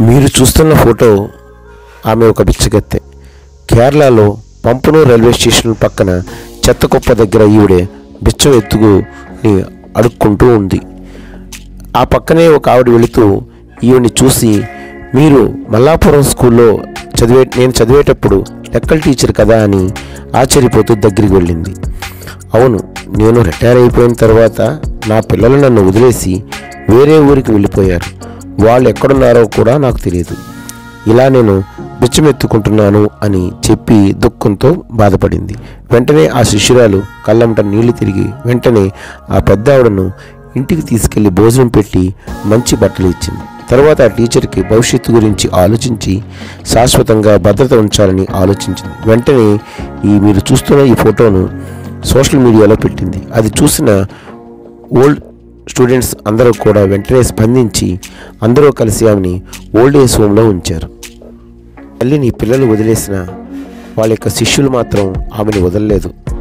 మీరు చూస్తున్న ఫోటో ఆమె ఒక బిచ్చగత్తె కేరళలో పంపను రైల్వే స్టేషన్ పక్కన చెత్త కుప్ప దగ్గర ఈవిడే బిచ్చం ఎత్తుకుని అడుక్కుంటూ ఉంది ఆ పక్కనే ఒక ఆవిడ వెళుతూ ఈవిని చూసి మీరు మల్లాపురం స్కూల్లో చదివే నేను చదివేటప్పుడు లెక్కల టీచర్ కదా అని ఆశ్చర్యపోతూ దగ్గరికి వెళ్ళింది అవును నేను రిటైర్ అయిపోయిన తర్వాత నా పిల్లలు నన్ను వదిలేసి వేరే ఊరికి వెళ్ళిపోయారు వాళ్ళు ఎక్కడున్నారో కూడా నాకు తెలియదు ఇలా నేను బిచ్చమెత్తుకుంటున్నాను అని చెప్పి దుఃఖంతో బాధపడింది వెంటనే ఆ శిష్యురాలు కళ్ళంట నీళ్లు తిరిగి వెంటనే ఆ పెద్ద ఆవిడను ఇంటికి తీసుకెళ్లి భోజనం పెట్టి మంచి బట్టలు ఇచ్చింది తర్వాత ఆ టీచర్కి భవిష్యత్తు గురించి ఆలోచించి శాశ్వతంగా భద్రత ఉంచాలని ఆలోచించింది వెంటనే ఈ మీరు చూస్తున్న ఈ ఫోటోను సోషల్ మీడియాలో పెట్టింది అది చూసిన ఓల్డ్ స్టూడెంట్స్ అందరూ కూడా వెంటనే స్పందించి అందరూ కలిసి ఆమెని ఓల్డ్ ఏజ్ హోమ్లో ఉంచారు తల్లిని పిల్లలు వదిలేసిన వాళ్ళ యొక్క శిష్యులు మాత్రం ఆమెని వదలలేదు